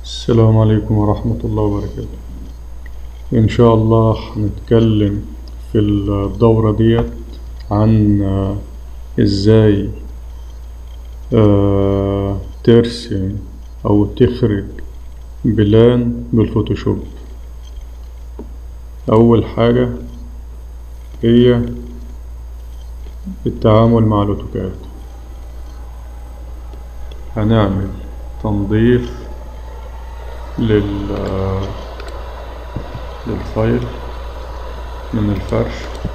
السلام عليكم ورحمة الله وبركاته إن شاء الله هنتكلم في الدورة ديت عن آه، إزاي آه، ترسم أو تخرج بلان بالفوتوشوب أول حاجة هي التعامل مع الأوتوكاد هنعمل تنظيف لل للفايل من الفرش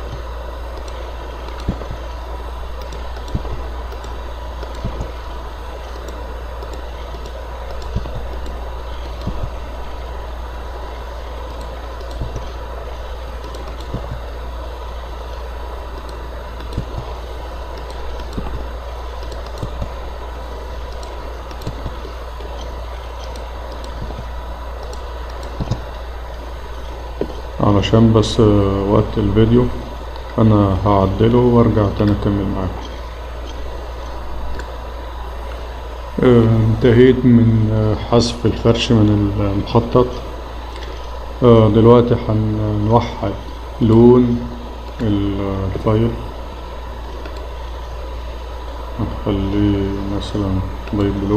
علشان بس آه، وقت الفيديو أنا هعدله وأرجع تاني أكمل معاكم آه، انتهيت من آه، حذف الفرش من المخطط آه، دلوقتي هنوحد لون ال- الفايل هنخليه مثلا لايت بلو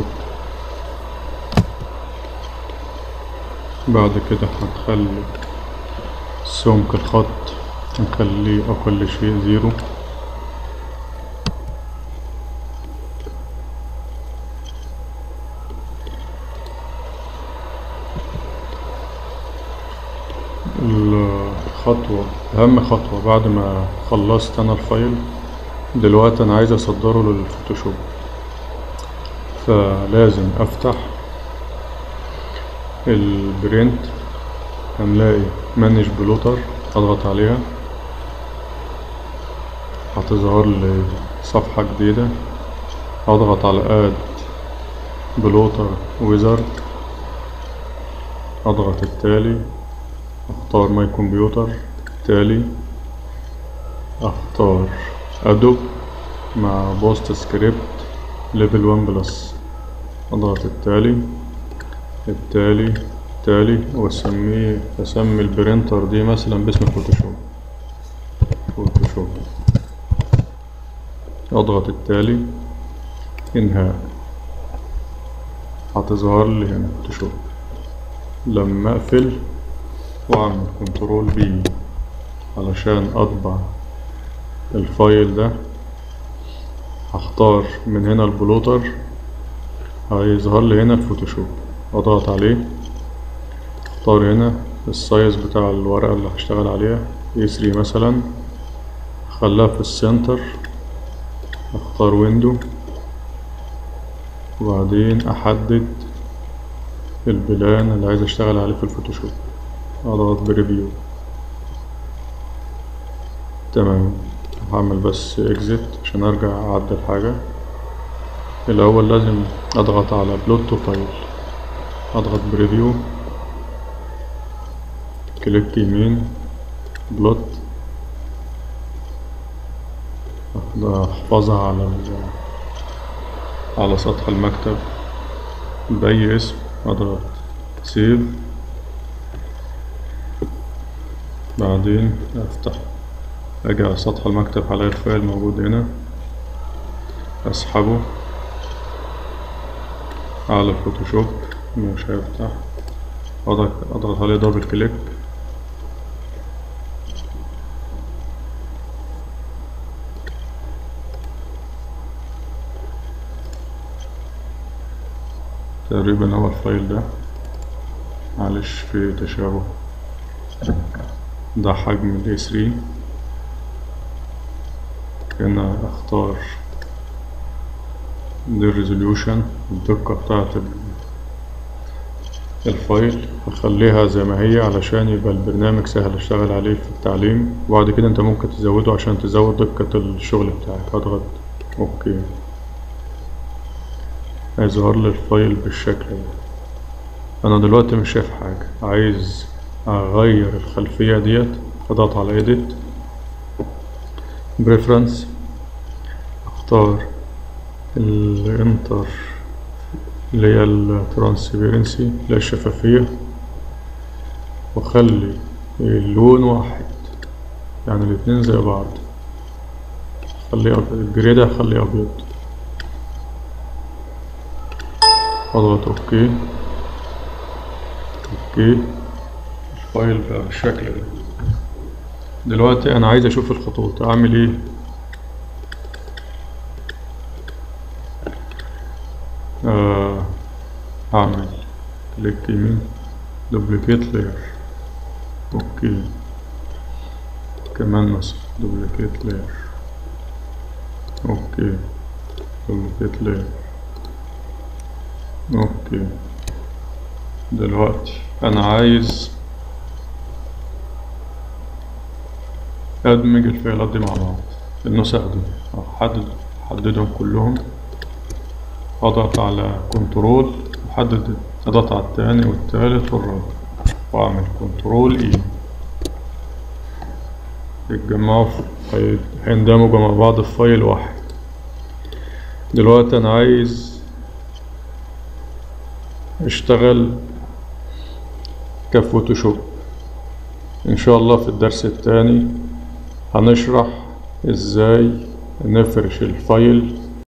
بعد كده هنخلي سمك الخط نخليه أقل شيء زيرو الخطوة أهم خطوة بعد ما خلصت أنا الفايل دلوقتي أنا عايز أصدره للفوتوشوب فلازم أفتح البرنت هنلاقي مانج بلوتر اضغط عليها هتظهر لي صفحة جديدة اضغط على اد بلوتر ويزارد اضغط التالي اختار ماي كمبيوتر التالي اختار ادوب مع بوست سكريبت ليفل 1 بلس اضغط التالي التالي التالي واسميه اسمي البرينتر دي مثلا باسم فوتوشوب فوتوشوب اضغط التالي انهاء هتظهر لي هنا فوتوشوب لما اقفل واعمل كنترول بي علشان اطبع الفايل ده هختار من هنا البلوتر هيظهر لي هنا الفوتوشوب اضغط عليه اختار هنا السايز بتاع الورقة اللي هشتغل عليها A3 مثلا خليها في السنتر اختار ويندو وبعدين احدد البلان اللي عايز اشتغل عليه في الفوتوشوب اضغط بريفيو تمام هعمل بس اكزيت عشان ارجع اعدل حاجة الاول لازم اضغط على بلوت تو فايل اضغط بريفيو كليك يمين بلوت احفظها على ال- على سطح المكتب بأي اسم اضغط سيف بعدين افتح اجي على سطح المكتب هلاقي الفايل موجود هنا اسحبه على الفوتوشوب مش هيفتح اضغط اضغط عليه دبل كليك تقريبا هو الفايل ده معلش في تشابه ده حجم ال A3 هنا اختار دي الريزوليوشن الدقة بتاعت ال- الفايل اخليها زي ما هي علشان يبقى البرنامج سهل اشتغل عليه في التعليم وبعد كده انت ممكن تزوده عشان تزود دقة الشغل بتاعك اضغط اوكي هيظهر لي الفايل بالشكل ده انا دلوقتي مش شايف حاجة عايز اغير الخلفية ديت اضغط على edit preference اختار الانتر اللي هي الترانسبيرنسي اللي هي الشفافية واخلي اللون واحد يعني الاتنين زي بعض خليه أبيض الجريدة هخليه أبيض اضغط اوكي اوكي الفايل بقى بالشكل ده دلوقتي انا عايز اشوف الخطوط اعمل ايه آه اعمل كليك يمين دوبليكيت لاير اوكي كمان مثلا دوبليكيت لاير اوكي دوبليكيت لاير اوكي دلوقتي انا عايز ادمج الفايلات دي مع بعض النسخ دي احدد احددهم كلهم اضغط على كنترول واحدد اضغط على التاني والتالت والرابع واعمل كنترول اي يتجمعوا في هيندمجوا مع بعض في فايل واحد دلوقتي انا عايز اشتغل كفوتوشوب ان شاء الله في الدرس التاني هنشرح ازاي نفرش الفايل